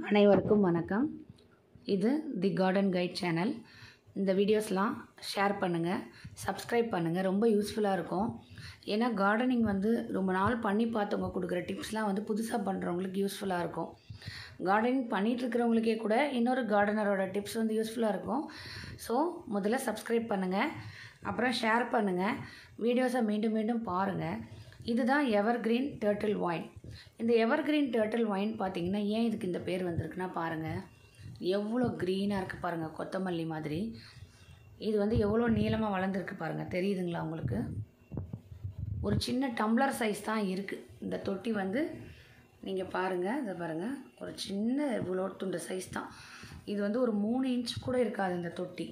அனைவருக்கும் வணக்கம் இது தி கார்டன் கைட் சேனல் இந்த வீடியோஸ்லாம் ஷேர் பண்ணுங்கள் சப்ஸ்கிரைப் பண்ணுங்கள் ரொம்ப யூஸ்ஃபுல்லாக இருக்கும் ஏன்னா கார்டனிங் வந்து ரொம்ப நாள் பண்ணி பார்த்தவங்க கொடுக்குற டிப்ஸ்லாம் வந்து புதுசாக பண்ணுறவங்களுக்கு யூஸ்ஃபுல்லாக இருக்கும் கார்டனிங் பண்ணிட்டு இருக்கிறவங்களுக்கே கூட இன்னொரு கார்டனரோட டிப்ஸ் வந்து யூஸ்ஃபுல்லாக இருக்கும் ஸோ முதல்ல சப்ஸ்கிரைப் பண்ணுங்கள் அப்புறம் ஷேர் பண்ணுங்கள் வீடியோஸை மீண்டும் மீண்டும் பாருங்கள் இதுதான் எவர் கிரீன் டேர்ட்டில் ஒயின் இந்த எவர் கிரீன் டேர்ட்டில் ஒயின் பார்த்தீங்கன்னா ஏன் இதுக்கு இந்த பேர் வந்திருக்குன்னா பாருங்கள் எவ்வளோ க்ரீனாக இருக்குது பாருங்கள் கொத்தமல்லி மாதிரி இது வந்து எவ்வளோ நீளமாக வளர்ந்துருக்கு பாருங்கள் தெரியுதுங்களா உங்களுக்கு ஒரு சின்ன டம்ளர் சைஸ் தான் இருக்குது இந்த தொட்டி வந்து நீங்கள் பாருங்கள் இதை பாருங்கள் ஒரு சின்ன இவ்வளோ துண்டு சைஸ் தான் இது வந்து ஒரு மூணு இன்ச் கூட இருக்காது இந்த தொட்டி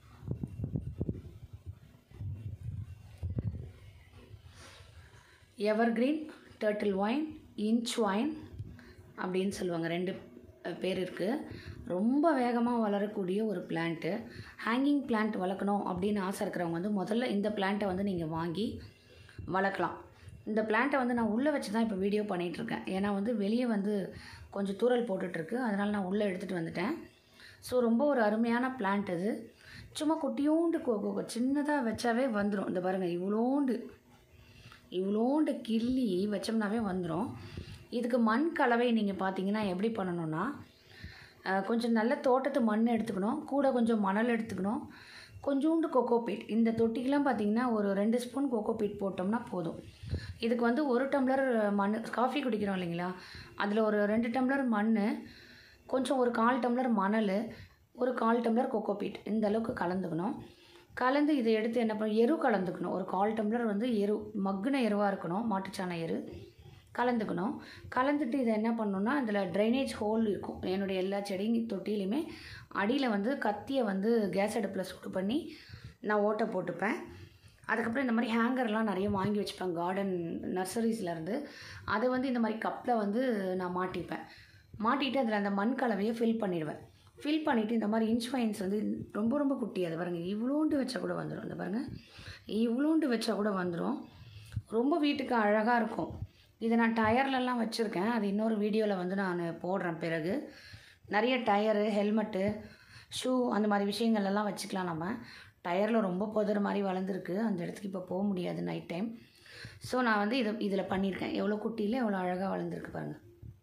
evergreen turtle vine inch vine அப்படின்னு சொல்லுவாங்க ரெண்டு அஹ், பேர் இருக்குது ரொம்ப வேகமாக வளரக்கூடிய ஒரு பிளான்ட்டு ஹேங்கிங் பிளான்ட் வளர்க்கணும் அப்படின்னு ஆசை இருக்கிறவங்க வந்து முதல்ல இந்த பிளான்ட்டை வந்து நீங்கள் வாங்கி வளர்க்கலாம் இந்த பிளான்ட்டை வந்து நான் உள்ளே வச்சு தான் இப்போ வீடியோ பண்ணிகிட்ருக்கேன் ஏன்னா வந்து வெளியே வந்து கொஞ்சம் தூரல் போட்டுட்ருக்கு அதனால் நான் உள்ளே எடுத்துகிட்டு வந்துட்டேன் ஸோ ரொம்ப ஒரு அருமையான பிளான்ட் அது சும்மா குட்டியோண்டு சின்னதாக வச்சாவே வந்துடும் இந்த பாருங்கள் இவ்வளோண்டு இவ்வளோண்டு கிள்ளி வச்சோம்னாவே வந்துடும் இதுக்கு மண் கலவை நீங்கள் பார்த்தீங்கன்னா எப்படி பண்ணணும்னா அஹ், கொஞ்சம் நல்ல தோட்டத்து மண் எடுத்துக்கணும் கூட கொஞ்சம் மணல் எடுத்துக்கணும் கொஞ்சோண்டு கொக்கோபீட் இந்த தொட்டிக்கெலாம் பார்த்தீங்கன்னா ஒரு ரெண்டு ஸ்பூன் கொக்கோபீட் போட்டோம்னா போதும் இதுக்கு வந்து ஒரு டம்ளர் மண் காஃபி குடிக்கிறோம் இல்லைங்களா அதில் ஒரு ரெண்டு டம்ளர் மண் கொஞ்சம் ஒரு கால் டம்ளர் மணல் ஒரு கால் டம்ளர் கொக்கோபீட் இந்த அளவுக்கு கலந்துக்கணும் கலந்து இதை எடுத்து என்ன பண்ண எரு கலந்துக்கணும் ஒரு கால் டம்ளர் வந்து எரு மக்குன எருவாக இருக்கணும் மாட்டுச்சாண எரு கலந்துக்கணும் கலந்துட்டு இதை என்ன பண்ணணும்னா அதில் ட்ரைனேஜ் ஹோல் இருக்கும் என்னுடைய எல்லா செடி தொட்டிலையுமே அடியில் வந்து கத்தியை வந்து கேஸ் அடுப்பில் சூடு பண்ணி நான் ஓட்டை போட்டுப்பேன் அதுக்கப்புறம் இந்த மாதிரி ஹேங்கர்லாம் நிறைய வாங்கி வச்சுப்பேன் கார்டன் நர்சரிஸ்லேருந்து அதை வந்து இந்த மாதிரி கப்பில் வந்து நான் மாட்டிப்பேன் மாட்டிட்டு அதில் அந்த மண் கலவையை ஃபில் பண்ணிடுவேன் ஃபில் பண்ணிவிட்டு இந்த மாதிரி இன்ச் வைன்ஸ் வந்து ரொம்ப ரொம்ப குட்டி அது பாருங்கள் இவ்வளோண்டு வச்சா கூட வந்துடும் இந்த பாருங்கள் இவ்வளோண்டு வச்சா கூட வந்துடும் ரொம்ப வீட்டுக்கு அழகாக இருக்கும் இதை நான் டயர்லலாம் வச்சுருக்கேன் அது இன்னொரு வீடியோவில் வந்து நான் போடுறேன் பிறகு நிறைய டயரு ஹெல்மெட்டு ஷூ அந்த மாதிரி விஷயங்கள் எல்லாம் வச்சுக்கலாம் நம்ம டயரில் ரொம்ப புதர் மாதிரி வளர்ந்துருக்கு அந்த இடத்துக்கு இப்போ போக முடியாது நைட் டைம் ஸோ நான் வந்து இதை இதில் பண்ணியிருக்கேன் எவ்வளோ குட்டியில் எவ்வளோ அழகாக வளர்ந்துருக்கு பாருங்கள்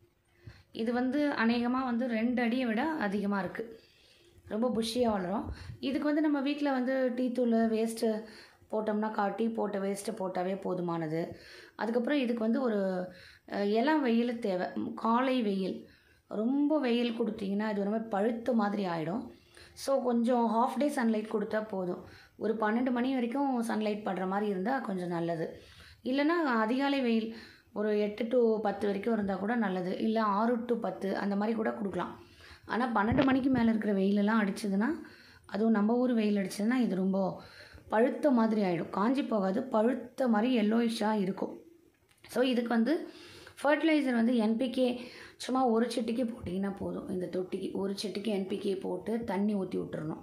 இது வந்து அநேகமாக வந்து ரெண்டு அடியை விட அதிகமாக இருக்குது ரொம்ப புஷ்ஷியாக வளரும் இதுக்கு வந்து நம்ம வீட்டில் வந்து டீ தூள் வேஸ்ட்டு போட்டோம்னா கா டீ போட்ட வேஸ்ட்டு போட்டாவே போதுமானது அதுக்கப்புறம் இதுக்கு வந்து ஒரு அஹ், இளம் வெயில் தேவை ம், காலை வெயில் ரொம்ப வெயில் கொடுத்தீங்கன்னா இது ஒரு மாதிரி பழுத்த மாதிரி ஆகிடும் ஸோ கொஞ்சம் ஹாஃப் டே சன்லைட் கொடுத்தா போதும் ஒரு பன்னெண்டு மணி வரைக்கும் சன்லைட் படுற மாதிரி இருந்தால் கொஞ்சம் நல்லது இல்லைன்னா அதிகாலை வெயில் ஒரு எட்டு டு பத்து வரைக்கும் இருந்தால் கூட நல்லது இல்லை ஆறு டு பத்து அந்த மாதிரி கூட கொடுக்கலாம் ஆனால் பன்னெண்டு மணிக்கு மேலே இருக்கிற வெயிலெல்லாம் அடிச்சதுன்னா அதுவும் நம்ம ஊர் வெயில் அடிச்சதுன்னா இது ரொம்ப பழுத்த மாதிரி ஆகிடும் காஞ்சி போகாது பழுத்த மாதிரி எல்லோயிஷாக இருக்கும் ஸோ இதுக்கு வந்து ஃபர்டிலைசர் வந்து என்பிகே சும்மா ஒரு செட்டிக்கு போட்டிங்கன்னா போதும் இந்த தொட்டிக்கு ஒரு செட்டிக்கு என்பிகே போட்டு தண்ணி ஊற்றி விட்டுறணும்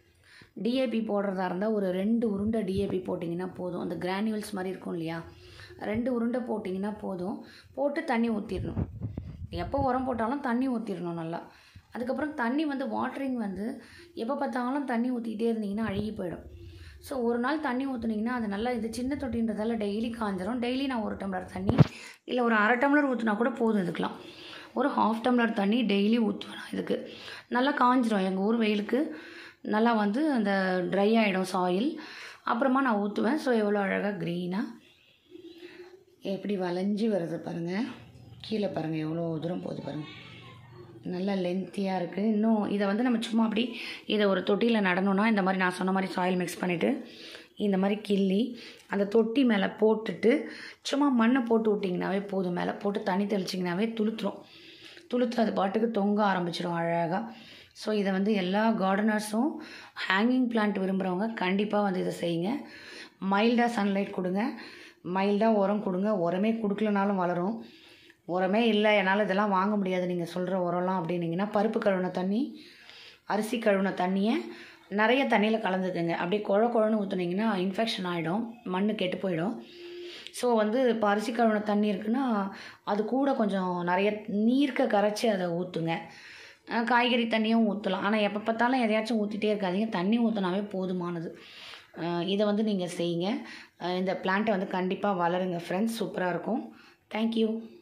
டிஏபி போடுறதா இருந்தால் ஒரு ரெண்டு உருண்டை டிஏபி போட்டிங்கன்னா போதும் அந்த கிரானியூல்ஸ் மாதிரி இருக்கும் இல்லையா ரெண்டு உருண்டை போட்டிங்கன்னா போதும் போட்டு தண்ணி ஊற்றிடணும் எப்போ உரம் போட்டாலும் தண்ணி ஊற்றிடணும் நல்லா அதுக்கப்புறம் தண்ணி வந்து வாட்டரிங் வந்து எப்போ பார்த்தாலும் தண்ணி ஊற்றிக்கிட்டே இருந்தீங்கன்னா அழுகி போயிடும் ஸோ ஒரு நாள் தண்ணி ஊற்றுனீங்கன்னா அது நல்லா இது சின்ன தொட்டின்றதால டெய்லி காஞ்சிரும் டெய்லி நான் ஒரு டம்ளர் தண்ணி இல்லை ஒரு அரை டம்ளர் ஊற்றினா கூட போதும் இதுக்கெலாம் ஒரு ஹாஃப் டம்ளர் தண்ணி டெய்லி ஊற்றுவேன் நான் இதுக்கு நல்லா காஞ்சிரும் எங்கள் ஊர் வெயிலுக்கு நல்லா வந்து அந்த ட்ரை ஆகிடும் சாயில் அப்புறமா நான் ஊற்றுவேன் ஸோ எவ்வளோ அழகாக க்ரீனாக எப்படி வளைஞ்சி வருது பாருங்கள் கீழே பாருங்கள் எவ்வளோ தூரம் போகுது பாருங்கள் நல்லா லென்த்தியாக இருக்குது இன்னும் இதை வந்து நம்ம சும்மா அப்படி இதை ஒரு தொட்டியில் நடணும்னா இந்த மாதிரி நான் சொன்ன மாதிரி சாயில் மிக்ஸ் பண்ணிவிட்டு இந்த மாதிரி கிள்ளி அந்த தொட்டி மேலே போட்டுட்டு சும்மா மண்ணை போட்டு விட்டிங்கனாவே போதும் மேலே போட்டு தண்ணி தெளிச்சிங்கனாவே துளுத்துரும் துளுத்து அது பாட்டுக்கு தொங்க ஆரம்பிச்சிடும் அழகாக ஸோ இதை வந்து எல்லா கார்டனர்ஸும் ஹேங்கிங் பிளான்ட் விரும்புகிறவங்க கண்டிப்பாக வந்து இதை செய்யுங்க மைல்டாக சன்லைட் கொடுங்க மைல்டாக உரம் கொடுங்க உரமே கொடுக்கலனாலும் வளரும் உரமே இல்லை என்னால் இதெல்லாம் வாங்க முடியாது நீங்கள் சொல்கிற உரம்லாம் அப்படின்னீங்கன்னா பருப்பு கழுவின தண்ணி அரிசி கழுவின தண்ணியை நிறைய தண்ணியில் கலந்துக்குங்க அப்படியே குழ குழன்னு ஊற்றுனீங்கன்னா இன்ஃபெக்ஷன் ஆகிடும் மண் கெட்டு போயிடும் ஸோ வந்து இப்போ அரிசி கழுவின தண்ணி இருக்குன்னா அது கூட கொஞ்சம் நிறைய நீர்க்க கரைச்சி அதை ஊற்றுங்க அஹ் காய்கறி தண்ணியும் ஊற்றலாம் ஆனால் எப்போ பார்த்தாலும் எதையாச்சும் ஊற்றிட்டே இருக்காதீங்க தண்ணி ஊற்றினாவே போதுமானது அஹ் இதை வந்து நீங்கள் செய்யுங்க அஹ் இந்த பிளான்ட்டை வந்து கண்டிப்பாக வளருங்க ஃப்ரெண்ட்ஸ் சூப்பராக இருக்கும் தேங்க்யூ